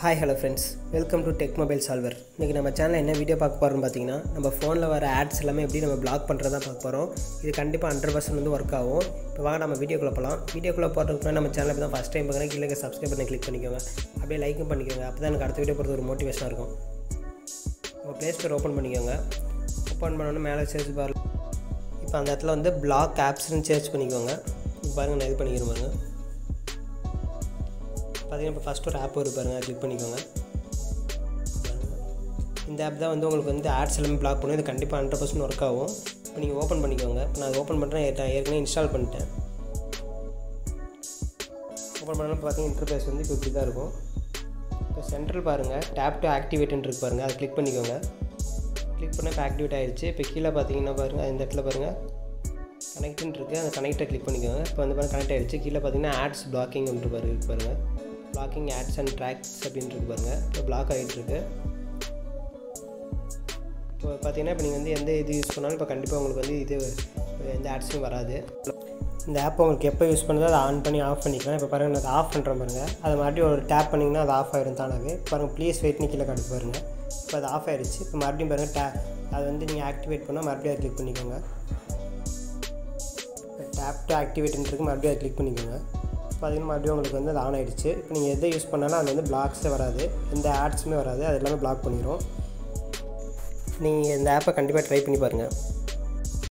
hi hello friends welcome to tech mobile solver இன்றைக்கி நம்ம சேனலில் என்ன வீடியோ பார்க்க போகிறோம்னு பார்த்தீங்கன்னா நம்ம ஃபோனில் வர ஆட்ஸ் எல்லாமே எப்படி நம்ம பிளாக் பண்ணுறதா பார்க்க போகிறோம் இது கண்டிப்பாக ஹண்ட்ரட் பர்சன்ட் வந்து ஒர்க் ஆகும் இப்போ வாங்க நம்ம வீடியோக்குள்ளே போகலாம் வீடியோக்குள்ளே போகிறதுக்கு முன்னாடி நம்ம சேனல் இப்போ தான் ஃபஸ்ட் டைம் பார்க்குறேன் கீழே சப்ஸ்கிரைப் பண்ணி கிளிக் பண்ணிக்கோங்க அப்படியே லைக்கும் பண்ணிக்கோங்க அப்போ தான் எனக்கு அடுத்த வீடியோ போகிறது ஒரு மோட்டிவேஷனாக இருக்கும் உங்கள் ப்ளே ஸ்டோர் ஓப்பன் பண்ணிக்கோங்க ஓப்பன் பண்ணோன்னே மேலே சர்ச் பார் இப்போ அந்த இடத்துல வந்து பிளாக் ஆப்ஸ்னு சர்ச் பண்ணிக்கோங்க இப்போ பாருங்கள் நான் இது பண்ணிக்கிறேன் பாருங்கள் பார்த்தீங்கன்னா இப்போ ஃபஸ்ட் ஒரு ஆப் வரும் பாருங்கள் கிளிக் பண்ணிக்கோங்க இந்த ஆப் தான் வந்து உங்களுக்கு வந்து ஆட்ஸ் எல்லாமே பிளாக் பண்ணும் இது கண்டிப்பாக ஹண்ட்ரட் பர்சன்ட் ஒர்க் ஆகும் இப்போ நீங்கள் ஓப்பன் பண்ணிக்கோங்க இப்போ நான் ஓப்பன் பண்ணுறேன் நான் ஏற்கனவே இன்ஸ்டால் பண்ணிட்டேன் ஓப்பன் பண்ணாலும் பார்த்தீங்கன்னா இன்டர்ஃபேஸ் வந்து இப்போ இப்படி தான் இருக்கும் இப்போ சென்ட்ரல் பாருங்கள் டேப் டு ஆக்டிவேட்னு இருக்கு பாருங்கள் அதை கிளிக் பண்ணிக்கோங்க கிளிக் பண்ணால் இப்போ ஆக்டிவேட் ஆகிடுச்சு இப்போ கீழே பார்த்தீங்கன்னா பாருங்கள் இந்த இடத்துல பாருங்கள் கனெக்ட்னு இருக்குது அந்த கனெக்டை கிளிக் பண்ணிக்கோங்க இப்போ வந்து பாருங்கள் கனெக்ட் ஆகிடுச்சு கீழே பார்த்தீங்கன்னா ஆட்ஸ் பிளாக்கிங் பாரு இருக்கு பாருங்கள் பிளாக்கிங் ஆட்ஸ் அண்ட் ட்ராக்ஸ் அப்படின்னு இருக்கு பாருங்கள் இப்போ பிளாக் ஆகிட்டு இருக்கு இப்போ பார்த்தீங்கன்னா இப்போ நீங்கள் வந்து எந்த இது யூஸ் பண்ணாலும் இப்போ கண்டிப்பாக உங்களுக்கு வந்து இது எந்த ஆட்ஸும் வராது இந்த ஆப் உங்களுக்கு எப்போ யூஸ் பண்ணுதோ அதை ஆன் பண்ணி ஆஃப் பண்ணிக்கலாம் இப்போ பாருங்கள் நான் அதை ஆஃப் பண்ணுறேன் பாருங்கள் அதை மறுபடியும் ஒரு டேப் பண்ணிங்கன்னா அது ஆஃப் ஆகிடும் தானாகவே பாருங்கள் ப்ளீஸ் வெயிட்னு கீழே காட்டு பாருங்கள் இப்போ அது ஆஃப் ஆகிடுச்சு இப்போ மறுபடியும் பாருங்கள் டே அதை வந்து நீங்கள் ஆக்டிவேட் பண்ணால் மறுபடியும் அதை கிளிக் பண்ணிக்கோங்க டேப் டு ஆக்டிவேட்னு இருக்குது மறுபடியும் அதை கிளிக் பண்ணிக்கோங்க பார்த்தீங்கன்னா மறுபடியும் உங்களுக்கு வந்து அது ஆன் ஆகிடுச்சு இப்போ நீங்கள் எதை யூஸ் பண்ணாலும் அது வந்து பிளாக்ஸே வராது எந்த ஆட்ஸுமே வராது அது எல்லாமே பிளாக் பண்ணிடும் நீங்கள் இந்த ஆப்பை கண்டிப்பாக ட்ரை பண்ணி பாருங்கள்